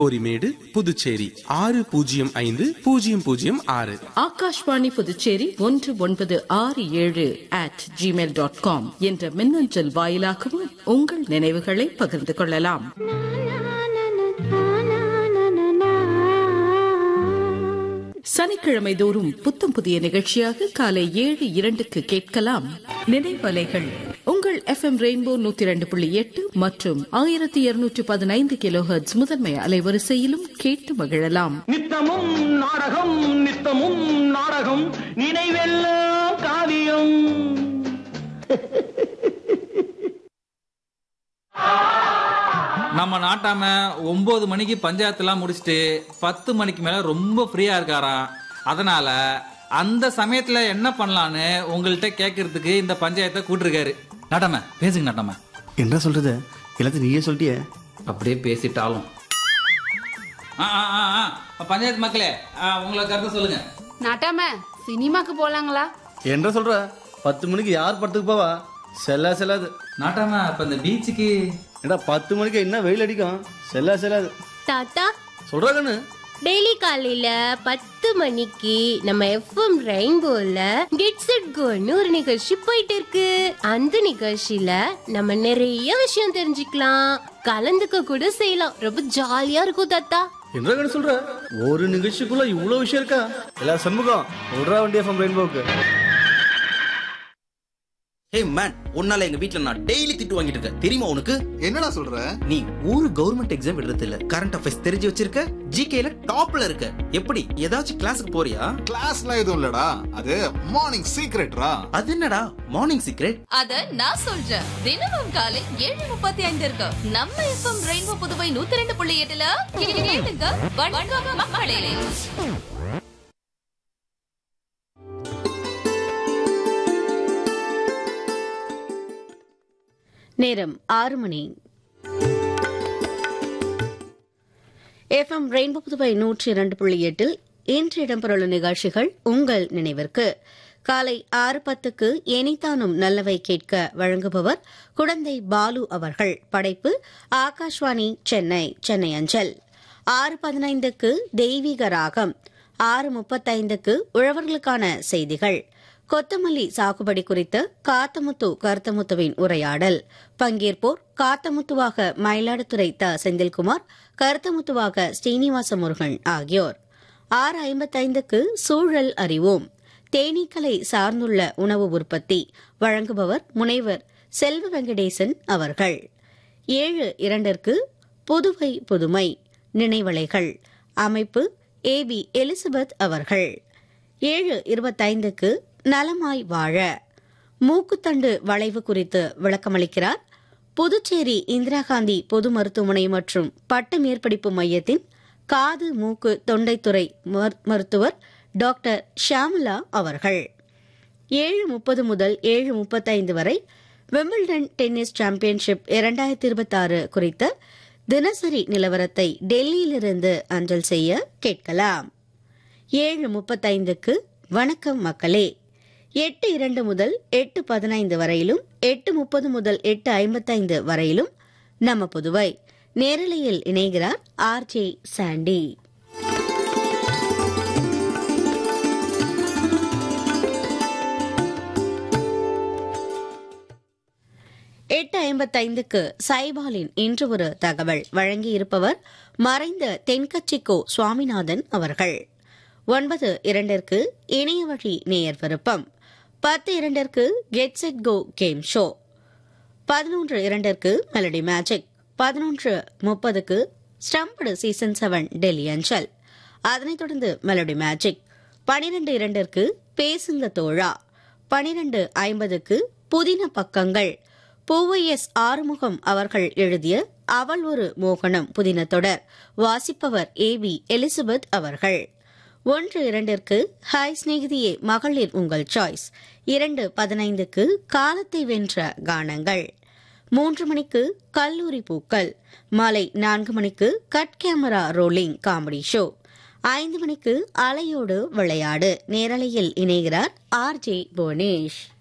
கோரிமேடு புதுச்சேரி ஆறு பூஜ்ஜியம் ஐந்து பூஜ்ஜியம் பூஜ்ஜியம் ஆறு ஆகாஷ்வாணி புதுச்சேரி ஒன்று ஒன்பது ஆறு ஏழு அட் ஜிமெயில் டாட் காம் என்ற மின்னஞ்சல் வாயிலாகவும் உங்கள் நினைவுகளை பகிர்ந்து கொள்ளலாம் சனிக்கிழமை தோறும் புத்தம் புதிய நிகழ்ச்சியாக காலை ஏழு இரண்டுக்கு கேட்கலாம் நினைவலைகள் உங்கள் எஃப்எம் ரெயின்போ நூத்தி இரண்டு புள்ளி எட்டு மற்றும் ஆயிரத்தி இருநூற்றி பதினைந்து கிலோஹெர்ட்ஸ் முதன்மை அலைவரிசையிலும் கேட்டு மகிழலாம் நித்தமும் நாடகம் நித்தமும் நாடகம் நினைவெல்லாம் காவியம் நம்ம நாட்டாம ஒன்பது மணிக்கு பஞ்சாயத்துலாம் முடிச்சுட்டு பத்து மணிக்கு மேல ரொம்ப ஃப்ரீயா இருக்காராம் அதனால அந்த சமயத்துல என்ன பண்ணலான்னு உங்கள்கிட்ட கேட்கறதுக்கு இந்த பஞ்சாயத்தை கூட்டிருக்காரு நாட்டாம பேசுங்க நாட்டாம என்ன சொல்றது எல்லாத்தையும் நீயே சொல்லிட்டியே அப்படியே பேசிட்டாலும் ஆ, ஆ, ஆ, ஆ. பஞ்சாயத்து மக்களே ஆ, உங்களை கருத்து சொல்லுங்க நாட்டாம சினிமாக்கு போலாங்களா என்ன சொல்ற பத்து மணிக்கு யார் படத்துக்கு போவா செல்லா செல்லாது நாட்டாம இப்ப இந்த பீச்சுக்கு ஏடா பத்து மணிக்கு என்ன வெயில் அடிக்கும் செல்லா செல்லாது தாத்தா சொல்றா கண்ணு டெய்லி காலையில பத்து மணிக்கு நம்ம எஃப்எம் ரெயின்போல கெட்ஸ் இட் கோன்னு ஒரு நிகழ்ச்சி போயிட்டு இருக்கு அந்த நிகழ்ச்சியில நம்ம நிறைய விஷயம் தெரிஞ்சுக்கலாம் கலந்துக்க கூட செய்யலாம் ரொம்ப ஜாலியா இருக்கும் தாத்தா என்ன கண்ணு சொல்ற ஒரு நிகழ்ச்சிக்குள்ள இவ்வளவு விஷயம் இருக்கா எல்லா சண்முகம் விடுறா வண்டி எஃப்எம் ரெயின்போக்கு ஹே மேன் உன்னால எங்க வீட்ல நான் டெய்லி திட்டு வாங்கிட்டு இருக்கேன் தெரியுமா உனக்கு என்னடா சொல்ற நீ ஒரு கவர்மெண்ட் எக்ஸாம் எழுதுறது இல்ல கரண்ட் அஃபேர்ஸ் தெரிஞ்சு வச்சிருக்க ஜிகேல டாப்ல இருக்க எப்படி ஏதாச்சும் கிளாஸுக்கு போறியா கிளாஸ்லாம் எதுவும் இல்லடா அது மார்னிங் சீக்ரெட்ரா அது என்னடா மார்னிங் சீக்ரெட் அத நான் சொல்றேன் தினமும் காலை ஏழு முப்பத்தி ஐந்து இருக்கு நம்ம எஃப்எம் ரெயின்போ புதுவை நூத்தி ரெண்டு புள்ளி எட்டுல கேளுங்க வணக்கம் மக்களே நேரம் ஆறு மணி எஃப்எம் ரெயின்போ புதுவை நூற்றி இரண்டு புள்ளி எட்டில் இன்று இடம்பெறவுள்ள நிகழ்ச்சிகள் உங்கள் நினைவிற்கு காலை ஆறு பத்துக்கு எனிதானும் நல்லவை கேட்க வழங்குபவர் குடந்தை பாலு அவர்கள் படைப்பு ஆகாஷ்வாணி சென்னை சென்னை அஞ்சல் ஆறு பதினைந்துக்கு தெய்வீக ராகம் ஆறு முப்பத்தைந்துக்கு உழவர்களுக்கான செய்திகள் கொத்தமல்லி சாகுபடி குறித்த காத்தமுத்து கருத்தமுத்துவின் உரையாடல் பங்கேற்போர் காத்தமுத்துவாக மயிலாடுதுறை த செந்தில்குமார் கருத்தமுத்துவாக ஸ்ரீனிவாச முருகன் ஆகியோர் ஆறு ஐம்பத்தைந்துக்கு சூழல் அறிவோம் தேனீக்களை சார்ந்துள்ள உணவு உற்பத்தி வழங்குபவர் முனைவர் செல்வ வெங்கடேசன் அவர்கள் ஏழு இரண்டிற்கு புதுவை புதுமை நினைவலைகள் அமைப்பு ஏ பி எலிசபெத் அவர்கள் ஏழு இருபத்தைந்துக்கு நலமாய் வாழ மூக்குத்தண்டு வளைவு குறித்து விளக்கமளிக்கிறார் புதுச்சேரி இந்திரா காந்தி பொது மருத்துவமனை மற்றும் பட்ட மேற்படிப்பு மையத்தின் காது மூக்கு தொண்டைத்துறை மரு- மருத்துவர் டாக்டர் ஷியாமலா அவர்கள் ஏழு முப்பது முதல் ஏழு முப்பத்தைந்து வரை விம்பிள்டன் டென்னிஸ் சாம்பியன்ஷிப் இரண்டாயிரத்தி இருபத்தாறு குறித்த தினசரி நிலவரத்தை டெல்லியிலிருந்து அஞ்சல் செய்ய கேட்கலாம் ஏழு முப்பத்தைந்துக்கு வணக்கம் மக்களே எட்டு இரண்டு முதல் எட்டு பதினைந்து வரையிலும் எட்டு முப்பது முதல் எட்டு ஐம்பத்தைந்து வரையிலும் நம்ம புதுவை நேரலையில் இணைகிறார் ஆர் ஜே சாண்டி எட்டு ஐம்பத்தைந்துக்கு சைபாலின் இன்று ஒரு தகவல் வழங்கியிருப்பவர் மறைந்த தென்கட்சிக்கோ சுவாமிநாதன் அவர்கள் ஒன்பது இரண்டிற்கு இணைய வழி நேயர் விருப்பம் பத்து இரண்டிற்கு get set go game show பதினொன்று இரண்டிற்கு மெலடி மேஜிக் பதினொன்று முப்பதுக்கு ஸ்டம்படு சீசன் செவன் டெல்லி அஞ்சல் அதனைத் தொடர்ந்து மெலடி மேஜிக் பனிரெண்டு இரண்டிற்கு பேசுங்க தோழா பனிரெண்டு ஐம்பதுக்கு புதின பக்கங்கள் பூவைஎஸ் ஆறுமுகம் அவர்கள் எழுதிய அவள் ஒரு மோகனம் புதின தொடர் வாசிப்பவர் ஏ வி எலிசபெத் அவர்கள் ஒன்று இரண்டிற்கு ஹாய் சிநேகிதியே மகளிர் உங்கள் சாய்ஸ் இரண்டு பதினைந்துக்கு காலத்தை வென்ற கானங்கள் மூன்று மணிக்கு கல்லூரி பூக்கள் மாலை நான்கு மணிக்கு cut camera rolling comedy show ஐந்து மணிக்கு அலையோடு விளையாடு நேரலையில் இணைகிறார் ஆர் ஜே புவனேஷ்